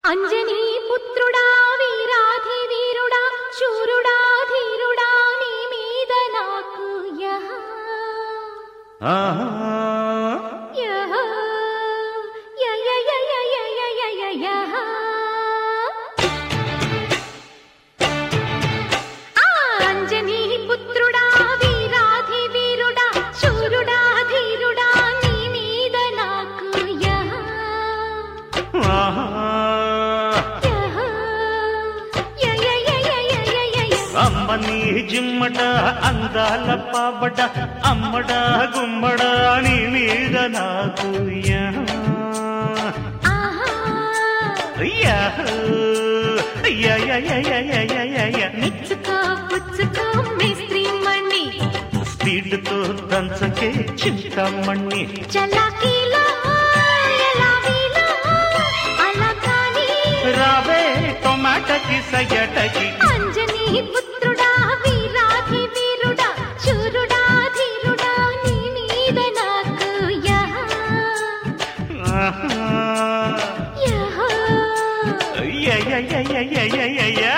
అంజనీ పుత్రుడా వీరాధి వీరుడా శూరుడా ధీరుడా నీ మీద నాకు యహ ఆహా యహ య య య య య య య య యహ ఆ అంజనీ పుత్రుడా వీరాధి వీరుడా శూరుడా ధీరుడా నీ మీద నాకు యహ ఆహా యహ య య య య య య య య అమ్మని జిమ్మట అందాల పాబట అమ్మడ గుమ్మడ నీ మీద నాకు యా. ఆహా yahoo. Yeah, yeah, yeah, yeah, yeah, yeah, yeah, yeah. మెచ్చుకో పుచ్చుకో మేస్త్రి మణి స్పీడ్తో దంచకే చింతమణి చలాకీలో ఎలా వీలో అలా కానీ రావే టొమాటకి సయటకి అంజనీ పుత్రుడా వీరాధి వీరుడా శూరుడా ధీరుడా నీ మీద నాకు యహ ఆహా. Yeah yeah, yeah, yeah, yeah, yeah, yeah, yeah, yeah.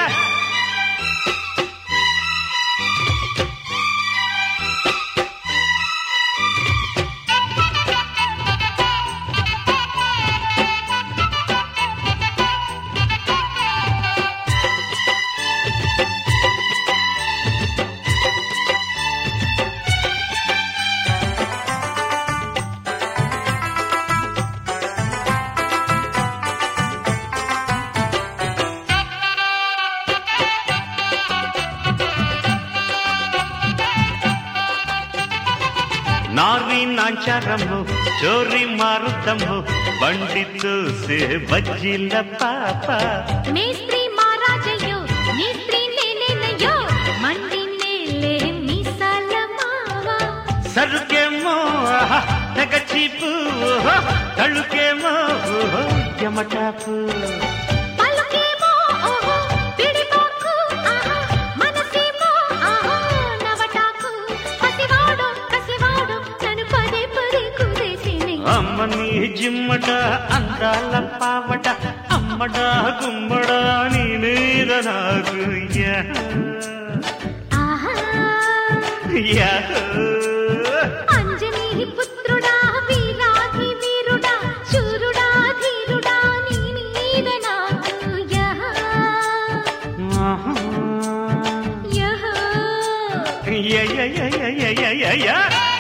నారి నాంచారము చోరి మారుతము బండి చూసే బజ్జీల పాప మేస్త్రి మారాజయ్యో నేస్త్రి నేనేనయ్యో మండి నేలే మీసాల మావా సరుకేమో ఆహా, తెగ చీపు ఓహో, తళుకేమో ఓహో, యమటాపు పలుకేమో ఓహో పిడిపోకు ఆహా మనసేమో ఆహా నవటాకు పసివాడు కసివాడు నన్ను పదే పదే కుదేసిని అమ్మని జిమ్మట అందాల పావట అమ్మడ గుమ్మడ నీ మీద నాకు యా. ఆహా యాహూ. అంజనీ పుత్రుడా వీరాధి వీరుడా శూరుడా ధీరుడా నీ మీద నాకు యహ ఆహా. Yeah yeah, yeah, yeah, yeah, yeah, yeah, yeah, yeah.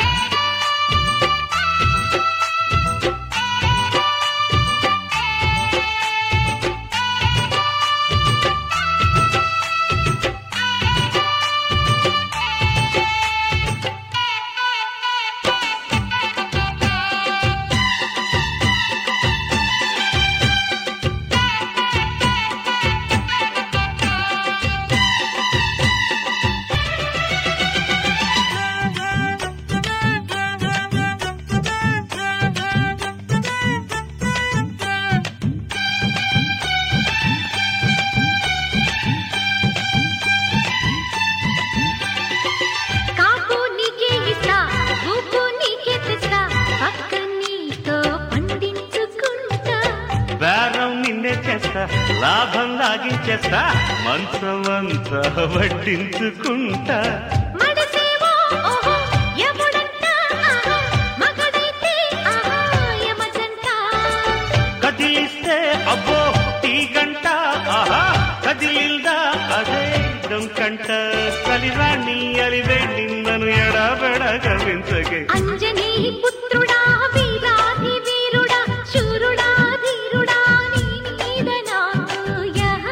కాపు నీకే ఇస్తా ఊపు నీకే తెస్తా పక్క నీతో పండించుకుంటా బేరం నిన్నే చేస్తా లాభం లాగించేస్తా మంచమంతా వడ్డించుకుంటా మడిసేవో ఓహో ఎముడంట ఆహా మగడైతే ఆహా యమజంట కదిలిస్తే అబ్బో టీ గంట ఆహా కదిలిందా అదే డొంకంట కలిరాణి అలివే నిన్నను ఎడబెడ గవించగే అంజనీ పుత్రుడా వీరాధి వీరుడా శూరుడా ధీరుడా నీ మీద నాకు యహ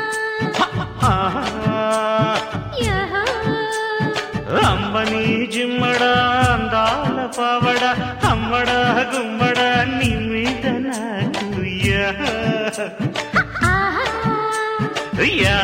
ఆహా. యహ అమ్మని జిమ్మడ అందాల పావడ అమ్మడ గుమ్మడ నీ మీద నాకు యా. ఆహా yeah.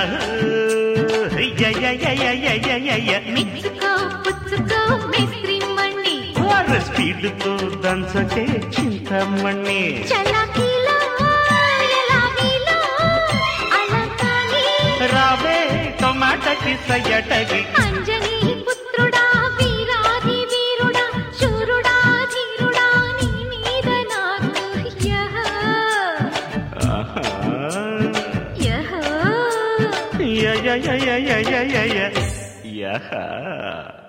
Yeah, yeah, yeah, yeah, yeah, yeah, yeah, yeah. మెచ్చుకో పుచ్చుకో మేస్త్రి మణి వారు స్పీడ్తో దంచకే చింతమణి చలాకీలో ఎలా వీలో అలా కానీ రావే టొమాటకి సయటకి అంజనీ పుత్రుడా వీరాధి వీరుడా శూరుడా ధీరుడా నీ మీద నాకు యహ ఆహా yeah yeah yeah yeah yeah yeah yeah yeah